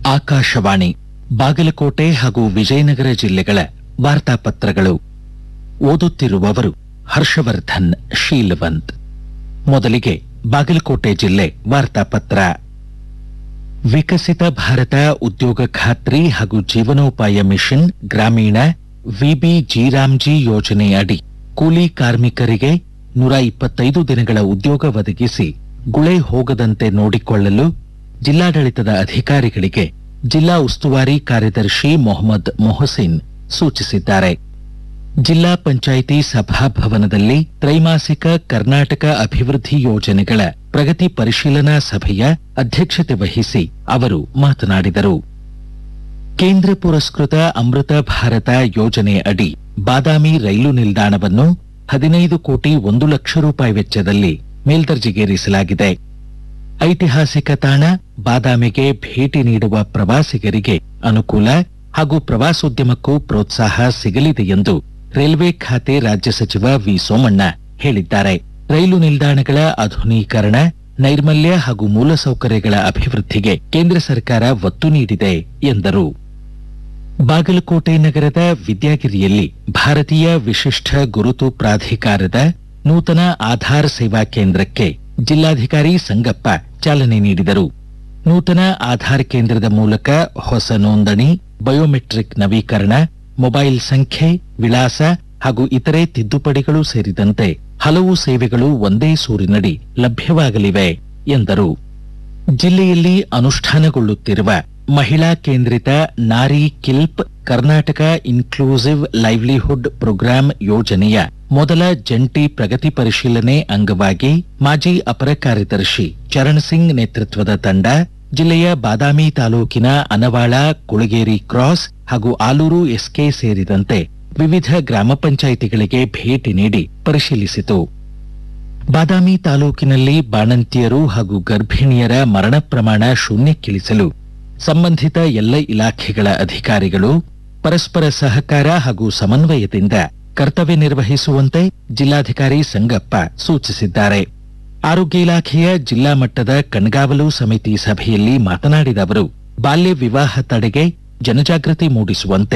ಆಕಾಶವಾಣಿ ಬಾಗಲಕೋಟೆ ಹಾಗೂ ವಿಜಯನಗರ ಜಿಲ್ಲೆಗಳ ವಾರ್ತಾಪತ್ರಗಳು ಓದುತ್ತಿರುವವರು ಹರ್ಷವರ್ಧನ್ ಶೀಲವಂತ್ ಮೊದಲಿಗೆ ಬಾಗಲಕೋಟೆ ಜಿಲ್ಲೆ ವಾರ್ತಾಪತ್ರ ವಿಕಸಿತ ಭಾರತ ಉದ್ಯೋಗ ಖಾತ್ರಿ ಹಾಗೂ ಜೀವನೋಪಾಯ ಮಿಷನ್ ಗ್ರಾಮೀಣ ವಿಬಿ ಜೀರಾಮ್ಜಿ ಯೋಜನೆ ಅಡಿ ಕೂಲಿ ಕಾರ್ಮಿಕರಿಗೆ ನೂರ ಇಪ್ಪತ್ತೈದು ದಿನಗಳ ಉದ್ಯೋಗ ಒದಗಿಸಿ ಗುಳೆ ಹೋಗದಂತೆ ನೋಡಿಕೊಳ್ಳಲು ಜಿಲ್ಲಾಡಳಿತದ ಅಧಿಕಾರಿಗಳಿಗೆ ಜಿಲ್ಲಾ ಉಸ್ತುವಾರಿ ಕಾರ್ಯದರ್ಶಿ ಮೊಹಮ್ಮದ್ ಮೊಹಸಿನ್ ಸೂಚಿಸಿದ್ದಾರೆ ಜಿಲ್ಲಾ ಪಂಚಾಯಿತಿ ಸಭಾಭವನದಲ್ಲಿ ತ್ರೈಮಾಸಿಕ ಕರ್ನಾಟಕ ಅಭಿವೃದ್ಧಿ ಯೋಜನೆಗಳ ಪ್ರಗತಿ ಪರಿಶೀಲನಾ ಸಭೆಯ ಅಧ್ಯಕ್ಷತೆ ವಹಿಸಿ ಅವರು ಮಾತನಾಡಿದರು ಕೇಂದ್ರ ಪುರಸ್ಕೃತ ಅಮೃತ ಭಾರತ ಯೋಜನೆ ಅಡಿ ಬಾದಾಮಿ ರೈಲು ನಿಲ್ದಾಣವನ್ನು ಹದಿನೈದು ಕೋಟಿ ಒಂದು ಲಕ್ಷ ರೂಪಾಯಿ ವೆಚ್ಚದಲ್ಲಿ ಮೇಲ್ದರ್ಜೆಗೇರಿಸಲಾಗಿದೆ ಐತಿಹಾಸಿಕ ತಾಣ ಬಾದಾಮಿಗೆ ಭೇಟಿ ನೀಡುವ ಪ್ರವಾಸಿಗರಿಗೆ ಅನುಕೂಲ ಹಾಗೂ ಪ್ರವಾಸೋದ್ಯಮಕ್ಕೂ ಪ್ರೋತ್ಸಾಹ ಸಿಗಲಿದೆ ಎಂದು ರೈಲ್ವೆ ಖಾತೆ ರಾಜ್ಯ ಸಚಿವ ವಿ ಸೋಮಣ್ಣ ಹೇಳಿದ್ದಾರೆ ರೈಲು ನಿಲ್ದಾಣಗಳ ಆಧುನೀಕರಣ ನೈರ್ಮಲ್ಯ ಹಾಗೂ ಮೂಲಸೌಕರ್ಯಗಳ ಅಭಿವೃದ್ಧಿಗೆ ಕೇಂದ್ರ ಸರ್ಕಾರ ಒತ್ತು ನೀಡಿದೆ ಎಂದರು ಬಾಗಲಕೋಟೆ ನಗರದ ವಿದ್ಯಾಗಿರಿಯಲ್ಲಿ ಭಾರತೀಯ ವಿಶಿಷ್ಟ ಗುರುತು ಪ್ರಾಧಿಕಾರದ ನೂತನ ಆಧಾರ್ ಸೇವಾ ಕೇಂದ್ರಕ್ಕೆ ಜಿಲ್ಲಾಧಿಕಾರಿ ಸಂಗಪ್ಪ ಚಾಲನೆ ನೀಡಿದರು ನೂತನ ಆಧಾರ್ ಕೇಂದ್ರದ ಮೂಲಕ ಹೊಸ ನೋಂದಣಿ ಬಯೋಮೆಟ್ರಿಕ್ ನವೀಕರಣ ಮೊಬೈಲ್ ಸಂಖ್ಯೆ ವಿಳಾಸ ಹಾಗೂ ಇತರೆ ತಿದ್ದುಪಡಿಗಳು ಸೇರಿದಂತೆ ಹಲವು ಸೇವೆಗಳು ಒಂದೇ ಸೂರಿನಡಿ ಲಭ್ಯವಾಗಲಿವೆ ಎಂದರು ಜಿಲ್ಲೆಯಲ್ಲಿ ಅನುಷ್ಠಾನಗೊಳ್ಳುತ್ತಿರುವ ಮಹಿಳಾ ಕೇಂದ್ರಿತ ನಾರಿ KILP Karnataka inclusive livelihood programme ಯೋಜನೆಯ ಮೊದಲ ಜಂಟಿ ಪ್ರಗತಿ ಪರಿಶೀಲನೆ ಅಂಗವಾಗಿ ಮಾಜಿ ಅಪರ ಕಾರ್ಯದರ್ಶಿ ಚರಣ್ ಸಿಂಗ್ ನೇತೃತ್ವದ ತಂಡ ಜಿಲ್ಲೆಯ ಬಾದಾಮಿ ತಾಲೂಕಿನ ಅನವಾಳ ಕುಳಗೇರಿ ಕ್ರಾಸ್ ಹಾಗೂ ಆಲೂರು ಎಸ್ಕೆ ಸೇರಿದಂತೆ ವಿವಿಧ ಗ್ರಾಮ ಪಂಚಾಯಿತಿಗಳಿಗೆ ಭೇಟಿ ನೀಡಿ ಪರಿಶೀಲಿಸಿತು ಬಾದಾಮಿ ತಾಲೂಕಿನಲ್ಲಿ ಬಾಣಂತಿಯರು ಹಾಗೂ ಗರ್ಭಿಣಿಯರ ಮರಣ ಪ್ರಮಾಣ ಶೂನ್ಯಕ್ಕಿಳಿಸಲು ಸಂಬಂಧಿತ ಎಲ್ಲ ಇಲಾಖೆಗಳ ಅಧಿಕಾರಿಗಳು ಪರಸ್ಪರ ಸಹಕಾರ ಹಾಗೂ ಸಮನ್ವಯದಿಂದ ಕರ್ತವ್ಯ ನಿರ್ವಹಿಸುವಂತೆ ಜಿಲ್ಲಾಧಿಕಾರಿ ಸಂಗಪ್ಪ ಸೂಚಿಸಿದ್ದಾರೆ ಆರೋಗ್ಯ ಇಲಾಖೆಯ ಜಿಲ್ಲಾ ಮಟ್ಟದ ಕಣ್ಗಾವಲು ಸಮಿತಿ ಸಭೆಯಲ್ಲಿ ಮಾತನಾಡಿದ ಅವರು ಬಾಲ್ಯ ವಿವಾಹ ತಡೆಗೆ ಜನಜಾಗೃತಿ ಮೂಡಿಸುವಂತೆ